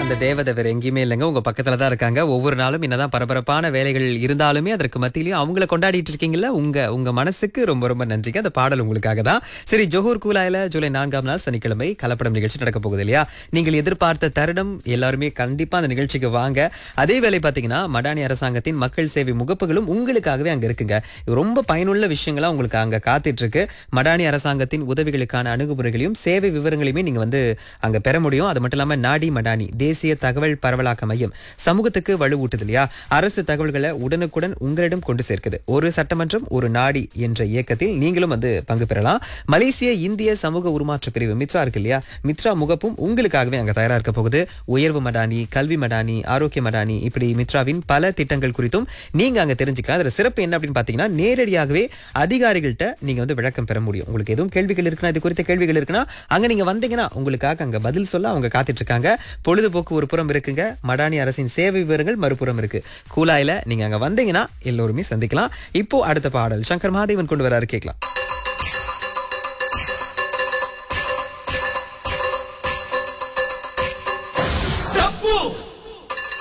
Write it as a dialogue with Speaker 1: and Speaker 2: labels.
Speaker 1: அந்த தேவதை வேற எங்கேயுமே இல்லைங்க உங்க பக்கத்துல தான் இருக்காங்க ஒவ்வொரு நாளும் என்னதான் பரபரப்பான வேலைகள் இருந்தாலுமே அதற்கு மத்தியிலயும் அவங்கள கொண்டாடிட்டு இருக்கீங்கல்ல உங்க உங்க மனசுக்கு ரொம்ப ரொம்ப நன்றிங்க அந்த பாடல் உங்களுக்காக தான் சரி ஜோஹூர் கூலாயில ஜூலை நான்காம் நாள் சனிக்கிழமை கலப்படம் நிகழ்ச்சி நடக்க போகுது இல்லையா நீங்கள் எதிர்பார்த்த தருணம் எல்லாருமே கண்டிப்பா அந்த நிகழ்ச்சிக்கு வாங்க அதே வேளை பாத்தீங்கன்னா மடானி அரசாங்கத்தின் மக்கள் சேவை முகப்புகளும் உங்களுக்காகவே அங்க இருக்குங்க இது ரொம்ப பயனுள்ள விஷயங்களா உங்களுக்கு அங்க காத்துட்டு இருக்கு மடானி அரசாங்கத்தின் உதவிகளுக்கான அணுகுமுறைகளையும் சேவை விவரங்களையுமே நீங்க வந்து அங்க பெற முடியும் அது மட்டும் இல்லாம நாடி மடானி தேசிய தகவல் பரவலாக்க மையம் சமூகத்துக்கு வலுவூட்டுது இல்லையா அரசு தகவல்களை உடனுக்குடன் உங்களிடம் கொண்டு சேர்க்குது ஒரு சட்டமன்றம் ஒரு நாடி என்ற இயக்கத்தில் நீங்களும் வந்து பங்கு பெறலாம் மலேசிய இந்திய சமூக உருமாற்ற பிரிவு மித்ரா இருக்கு இல்லையா மித்ரா முகப்பும் உங்களுக்காகவே அங்க தயாரா இருக்க போகுது உயர்வு மடானி கல்வி மடானி ஆரோக்கிய மடானி இப்படி மித்ராவின் பல திட்டங்கள் குறித்தும் நீங்க அங்க தெரிஞ்சுக்கலாம் அதுல சிறப்பு என்ன அப்படின்னு பாத்தீங்கன்னா நேரடியாகவே அதிகாரிகள்கிட்ட நீங்க வந்து விளக்கம் பெற முடியும் உங்களுக்கு எதுவும் கேள்விகள் இருக்குன்னா இது குறித்த கேள்விகள் இருக்குன்னா அங்க நீங்க வந்தீங்கன்னா உங்களுக்காக அங்க பதில் சொல்ல அவங்க காத்துட்டு இருக்காங்க பொழுதுபோக்கு ஒரு புறம் இருக்குங்க மடானி அரசின் சேவை விவரங்கள் மறுபுறம் இருக்கு கூலாயில நீங்க அங்க வந்தீங்கன்னா எல்லோருமே சந்திக்கலாம் இப்போ அடுத்த பாடல் சங்கர் மகாதேவன் கொண்டு வராரு கேட்கலாம்